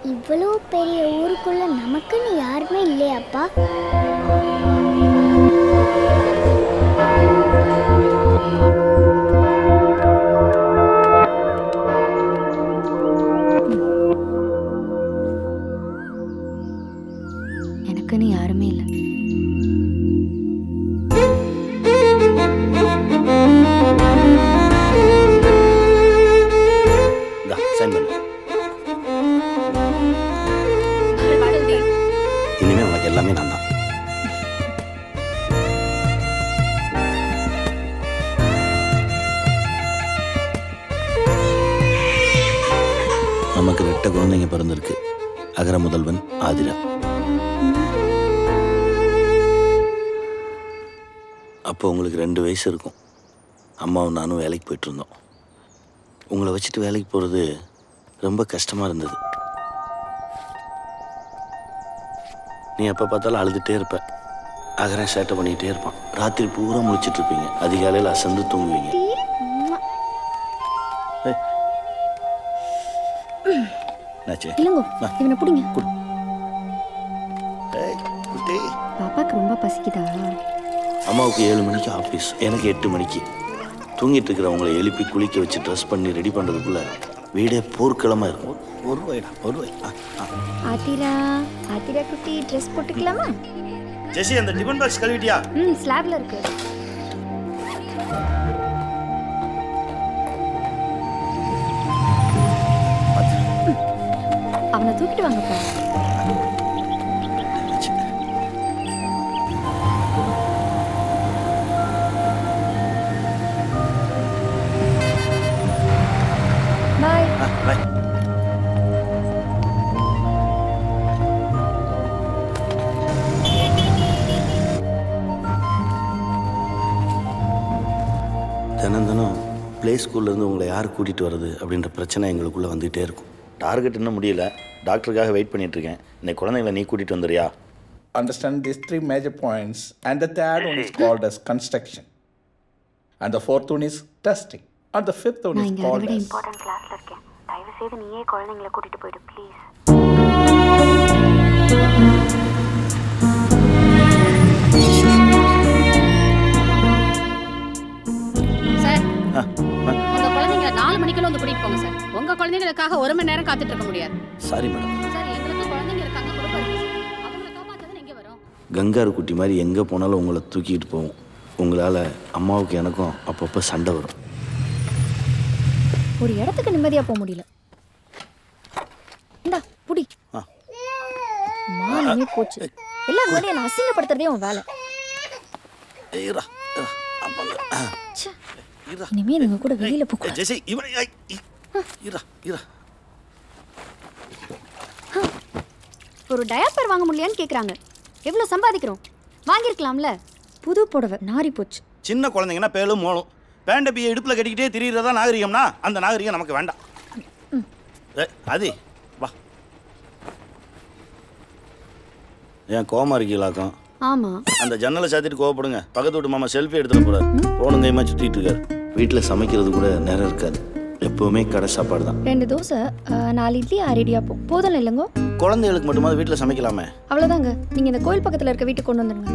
இவ்வளோ பெரிய ஊருக்குள்ள நமக்குன்னு யாருமே இல்லையாப்பா எனக்குன்னு யாருமே இல்லை இந்தா சைன் பண்ணு இனிமே உனக்கு எல்லாமே நான் தான் நமக்கு ரெட்ட குழந்தைங்க பிறந்திருக்கு அகர முதல்வன் ஆதிரா அப்போ உங்களுக்கு ரெண்டு வயசு இருக்கும் அம்மாவும் நானும் வேலைக்கு போயிட்டு இருந்தோம் உங்களை வச்சுட்டு வேலைக்கு போகிறது ரொம்ப கஷ்டமாக இருந்தது நீ எப்போ பார்த்தாலும் அழுதுகிட்டே இருப்ப அகரன் சேட்டை பண்ணிக்கிட்டே இருப்பான் ராத்திரி பூரா முழிச்சிட்டு இருப்பீங்க அதிகாலையில் அசந்து தூங்குவீங்க ஏய். என்னாச்சு இல்லைங்கோ வா. இவனை பிடிங்க ஏய், குட்டி. பாப்பாக்கு ரொம்ப பசிக்குதா அம்மாவுக்கு ஏழு மணிக்கு ஆஃபீஸ் எனக்கு எட்டு மணிக்கு தூங்கிட்டு இருக்கிறவங்களை எழுப்பி குளிக்க வச்சு ட்ரெஸ் பண்ணி ரெடி பண்ணுறதுக்குள்ள வீடே போர்க்களமாக இருக்கும் ஒரு ரூபாய்டா ஒரு ரூபாய் ஆ, ஆ. ஆத்திரா ஆத்திரா குட்டி ட்ரெஸ் போட்டுக்கலாமா ஜெசி அந்த டிஃபன் பாக்ஸ் கழுவிட்டியா ம் ஸ்லாப்ல இருக்கு அவனை தூக்கிட்டு வாங்கப்பா பாய் ஆ, பாய் தினம் தினம் ப்ளே ஸ்கூல்லேருந்து உங்களை யார் கூட்டிகிட்டு வர்றது அப்படின்ற பிரச்சனை எங்களுக்குள்ளே வந்துகிட்டே இருக்கும் டார்கெட் இன்னும் முடியல டாக்டருக்காக வெயிட் பண்ணிட்டு இருக்கேன் இன்னைக்கு குழந்தைங்களை நீ கூட்டிகிட்டு வந்துறியா understand these three major points, and the third one is called as construction, and the fourth one is testing, and the fifth one நான் is இங்க அதை called விட as இம்பார்ட்டன்ட் கிளாஸ்ல இருக்கேன் தயவு செய்து நீயே குழந்தைங்களை கூட்டிட்டு போயிடு ப்ளீஸ் சார் உங்க குழந்தைங்களை நாலு மணிக்கெல்லாம் வந்து கூட்டிட்டு போங்க சார் உங்க குழந்தைங்களுக்காக ஒரு மணி நேரம் காத்துட்டு இருக்க முடியாது சாரி மேடம் சார் எங்களுக்கு குழந்தைங்க இருக்காங்க குடும்பம் இருக்கு சார் அவங்களை காப்பாத்ததான் எங்க வரும் கங்காரு குட்டி மாதிரி எங்கே போனாலும் உங்களை தூக்கிட்டு போவோம் உங்களால் அம்மாவுக்கு எனக்கும் அப்பப்போ சண்டை வரும் ஒரு இடத்துக்கு நிம்மதியா போக முடியல இந்தா புடி ஆ. மானமே போச்சு எல்லாம் முன்னாடி என்ன அசிங்கப்படுத்துறதே உன் வேலை ஏய்ரா அப்பாங்க ச்சே. இரா இனிமே நீங்க கூட வெளியில போக கூடாது. ஜெசி இவன் ஐ, இ, இரா இரா ஒரு டயப்பர் வாங்க முடியலையான்னு கேக்குறாங்க எவ்வளவு சம்பாதிக்கிறோம் வாங்கியிருக்கலாம்ல புது புடவை நாரி போச்சு சின்ன குழந்தைங்கன்னா பேலும் மோளும் பேண்ட பிய இடுப்பில் கட்டிக்கிட்டே திரியிறதா நாகரிகம்னா அந்த நாகரிகம் நமக்கு வேண்டாம் ஏ, ஆதி வா ஏன் கோமா இருக்கீங்களாக்கும் ஆமா அந்த ஜன்னலை சாத்திட்டு கோவப்படுங்க பக்கத்து வீட்டு மாமா செல்ஃபி எடுத்துட போறாரு போனும் கைமா சுத்திட்டு இருக்காரு வீட்டில் சமைக்கிறது கூட நேரம் இருக்காது எப்பவுமே கடை சாப்பாடு தான் ரெண்டு தோசை அஹ், நாலு இட்லி ஆறு இடியாப்பம் போதும் இல்லைங்கோ குழந்தைகளுக்கு மட்டுமாவது வீட்டில் சமைக்கலாமே அவ்வளோதாங்க நீங்க இந்த கோயில் பக்கத்துல இருக்க வீட்டுக்கு கொண்டு வந்துருங்க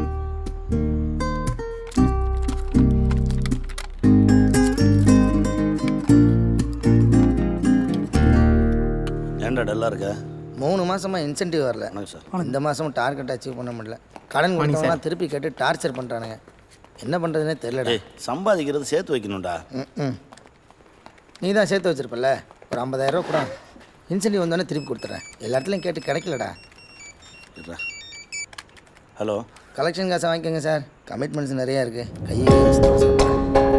ஏன்டா டல்லா இருக்க மூணு மாசமா இன்சென்டிவ் வரல வணக்கம் சார் இந்த மாசமும் டார்கெட் அச்சீவ் பண்ண முடியல கடன் கொடுத்தவங்களாம் திருப்பி கேட்டு டார்ச்சர் பண்றானுங்க என்ன பண்றதுனே தெரியலடா ஏய் சம்பாதிக்கிறது சேர்த்து வைக்கணும்டா ம் நீ தான் சேர்த்து வச்சிருப்பல ஒரு ஐம்பதாயிரம் ரூபா கூட இன்சென்டிவ் வந்தோடனே திருப்பி கொடுத்துறேன் எல்லா இடத்துலையும் கேட்டு கிடைக்கலடா இருடா. ஹலோ கலெக்ஷன் காசை வாங்கிக்கோங்க சார் கமிட்மெண்ட்ஸ் நிறையா இருக்கு கையை வச்சுட்டு சொல்றேன்.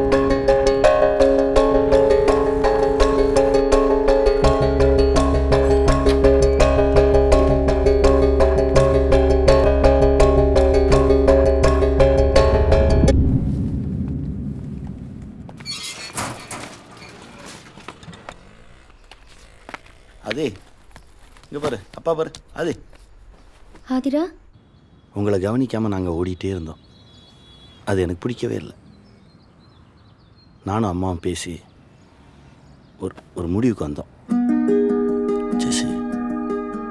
அதே இங்கே பாரு அப்பா பாரு அதே ஆதிரா உங்களை கவனிக்காமல் நாங்கள் ஓடிட்டே இருந்தோம் அது எனக்கு பிடிக்கவே இல்லை நானும் அம்மாவும் பேசி ஒரு ஒரு முடிவுக்கு வந்தோம் ஜெசி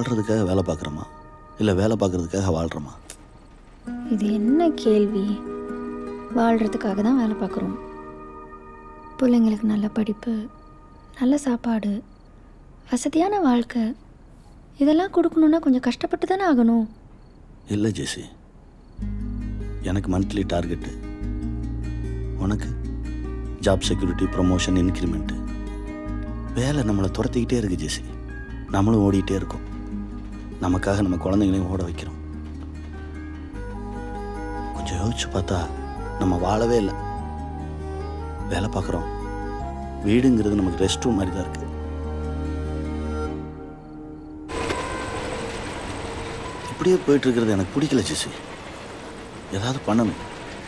வாழ்கிறதுக்காக வேலை பார்க்குறோமா இல்லை வேலை பார்க்குறதுக்காக வாழ்கிறோமா இது என்ன கேள்வி வாழ்கிறதுக்காக தான் வேலை பார்க்குறோம் பிள்ளைங்களுக்கு நல்ல படிப்பு நல்ல சாப்பாடு வசதியான வாழ்க்கை இதெல்லாம் கொடுக்கணுன்னா கொஞ்சம் கஷ்டப்பட்டு தானே ஆகணும் இல்லை ஜெசி எனக்கு மந்த்லி டார்கெட்டு உனக்கு ஜாப் செக்யூரிட்டி ப்ரொமோஷன் இன்க்ரிமெண்ட்டு வேலை நம்மளை துரத்திக்கிட்டே இருக்கு ஜெசி நம்மளும் ஓடிக்கிட்டே இருக்கோம் நமக்காக நம்ம குழந்தைங்களையும் ஓட வைக்கிறோம் கொஞ்சம் யோசிச்சு பார்த்தா நம்ம வாழவே இல்லை வேலை பார்க்குறோம் வீடுங்கிறது நமக்கு ரெஸ்ட் ரூம் மாதிரி தான் இருக்கு இப்படியே போயிட்டு இருக்கிறது எனக்கு பிடிக்கல ஜெசி ஏதாவது பண்ணணும்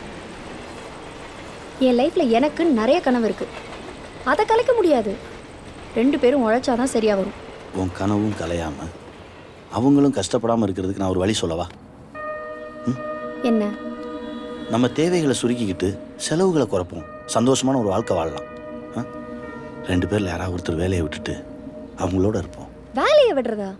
என் லைஃப்பில் எனக்கு நிறைய கனவு இருக்குது அதை கலைக்க முடியாது ரெண்டு பேரும் உழைச்சாதான் சரியாக வரும் உன் கனவும் கலையாம அவங்களும் கஷ்டப்படாமல் இருக்கிறதுக்கு நான் ஒரு வழி சொல்லவா என்ன நம்ம தேவைகளை சுருக்கிக்கிட்டு செலவுகளை குறைப்போம் சந்தோஷமான ஒரு வாழ்க்கை வாழலாம் ஆ? ரெண்டு பேரில் யாராவது ஒருத்தர் வேலையை விட்டுட்டு அவங்களோட இருப்போம் வேலையை விடுறதா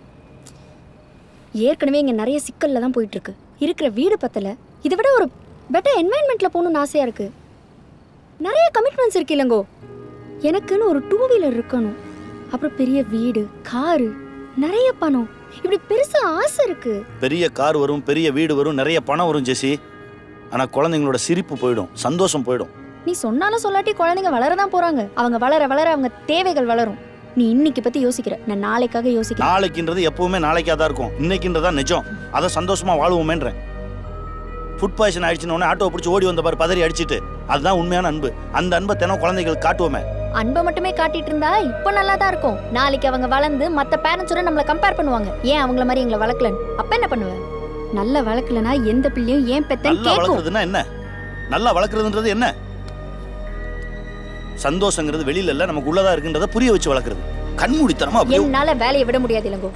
ஏற்கனவே இங்கே நிறைய சிக்கலில் தான் போயிட்டுருக்கு இருக்கிற வீடு பத்தல இதை விட ஒரு பெட்டர் என்வாயன்மெண்ட்டில் போகணும்னு ஆசையாக இருக்குது நிறைய கமிட்மெண்ட்ஸ் இருக்கு இல்லைங்கோ எனக்குன்னு ஒரு டூ வீலர் இருக்கணும் அப்புறம் பெரிய வீடு காரு நிறைய பணம் இப்படி பெருசாக ஆசை இருக்குது பெரிய கார் வரும் பெரிய வீடு வரும் நிறைய பணம் வரும் ஜெசி ஆனால் குழந்தைங்களோட சிரிப்பு போயிடும் சந்தோஷம் போயிடும் நீ சொன்னாலும் சொல்லாட்டி குழந்தைங்க வளரதான் போகிறாங்க அவங்க வளர வளர அவங்க தேவைகள் வளரும் நீ இன்னைக்கு பற்றி யோசிக்கிற நான் நாளைக்காக யோசிக்கிறேன் நாளைக்குன்றது எப்பவுமே நாளைக்காக தான் இருக்கும் இன்னைக்குன்றதா நிஜம் அதை சந்தோஷமா வாழ்வோமேன்றேன் ஃபுட் பாய்சன் ஆயிடுச்சுன்னு உடனே ஆட்டோ பிடிச்சி ஓடி வந்த பாரு பதறி அடிச்சிட்டு அதுதான் உண்மையான அன்பு அந்த அன்பை தினம் குழந்தைகளுக்கு காட்டுவோமே அன்பை மட்டுமே காட்டிட்டு இருந்தா இப்போ நல்லா தான் இருக்கும் நாளைக்கு அவங்க வளர்ந்து மற்ற பேரண்ட்ஸோட நம்மளை கம்பேர் பண்ணுவாங்க ஏன் அவங்கள மாதிரி எங்களை வளர்க்கலன்னு அப்ப என்ன பண்ணுவேன் நல்ல வளர்க்கலனா எந்த பிள்ளையும் ஏன் பெத்தன்னு நல்லா கேட்கும் வளர்க்குறதுன்னா என்ன நல்லா வளர்க்குறதுன்றது என்ன சந்தோஷங்கிறது வெளியில இல்ல நமக்கு உள்ளதா இருக்குன்றத புரிய வச்சு வளர்க்குறது கண்மூடித்தனமா அப்படியே என்னால வேலையை விட முடியாது இளங்கோ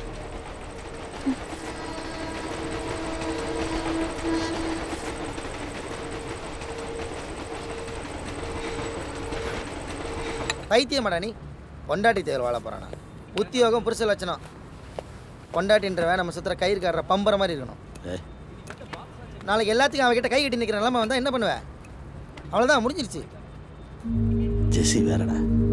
பைத்தியமாடா நீ பொண்டாட்டி தேவை வாழ போகிறானா உத்தியோகம் புருஷ லட்சணம் பொண்டாட்டின்றவன் நம்ம சுற்றுற கயிறுக்காரர பம்பர மாதிரி இருக்கணும் ஏய், நாளைக்கு எல்லாத்துக்கும் அவகிட்ட கை கட்டி நிற்கிற நிலமை வந்தால் என்ன பண்ணுவேன் அவ்வளோதான் முடிஞ்சிருச்சு ஜெசி வேறடா